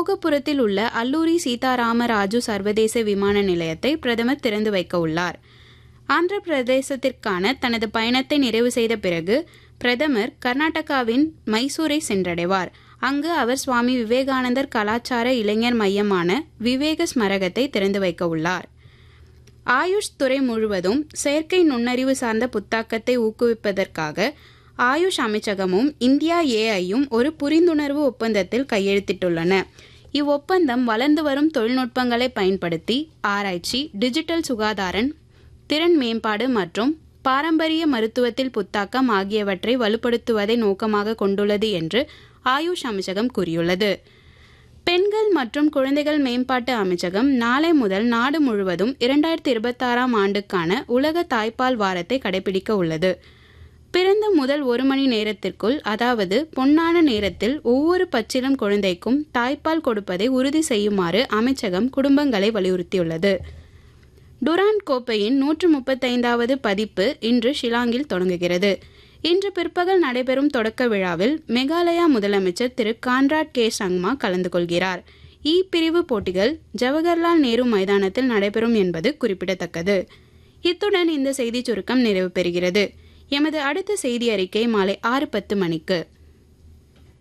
போகபுரத்தில் உள்ள அல்லூரி சீதாராமராஜு சர்வதேச விமான நிலையத்தை பிரதமர் திறந்து வைக்க உள்ளார் ஆந்திர பிரதேசத்திற்கான தனது பயணத்தை நிறைவு செய்த பிறகு பிரதமர் கர்நாடகாவின் மைசூரை சென்றடைவார் அங்கு அவர் சுவாமி விவேகானந்தர் கலாச்சார இளைஞர் மையமான விவேக ஸ்மரகத்தை திறந்து வைக்க உள்ளார் ஆயுஷ் துறை முழுவதும் செயற்கை நுண்ணறிவு சார்ந்த புத்தாக்கத்தை ஊக்குவிப்பதற்காக ஆயுஷ் அமைச்சகமும் இந்தியா ஏஐயும் ஒரு புரிந்துணர்வு ஒப்பந்தத்தில் கையெழுத்திட்டுள்ளன இவ்வொப்பந்தம் வளர்ந்து வரும் தொழில்நுட்பங்களை பயன்படுத்தி ஆராய்ச்சி டிஜிட்டல் சுகாதாரம் திறன் மேம்பாடு மற்றும் பாரம்பரிய மருத்துவத்தில் புத்தாக்கம் ஆகியவற்றை வலுப்படுத்துவதை நோக்கமாக கொண்டுள்ளது என்று ஆயுஷ் அமைச்சகம் கூறியுள்ளது பெண்கள் மற்றும் குழந்தைகள் மேம்பாட்டு அமைச்சகம் நாளை முதல் நாடு முழுவதும் இரண்டாயிரத்தி இருபத்தாறாம் ஆண்டுக்கான உலக தாய்ப்பால் வாரத்தை கடைபிடிக்க உள்ளது பிறந்த முதல் ஒரு மணி நேரத்திற்குள் அதாவது பொன்னான நேரத்தில் ஒவ்வொரு பச்சிலம் குழந்தைக்கும் தாய்ப்பால் கொடுப்பதை உறுதி செய்யுமாறு அமைச்சகம் குடும்பங்களை வலியுறுத்தியுள்ளது டுராண்ட் கோப்பையின் நூற்று முப்பத்தைந்தாவது பதிப்பு இன்று ஷிலாங்கில் தொடங்குகிறது இன்று பிற்பகல் நடைபெறும் தொடக்க விழாவில் மேகாலயா முதலமைச்சர் திரு கான்ராட் கே சங்மா கலந்து கொள்கிறார் இ பிரிவு போட்டிகள் ஜவஹர்லால் நேரு மைதானத்தில் நடைபெறும் என்பது குறிப்பிடத்தக்கது இத்துடன் இந்த செய்திச் சுருக்கம் நிறைவு பெறுகிறது எமது அடுத்த செய்தி அறிக்கை மாலை ஆறு பத்து மணிக்கு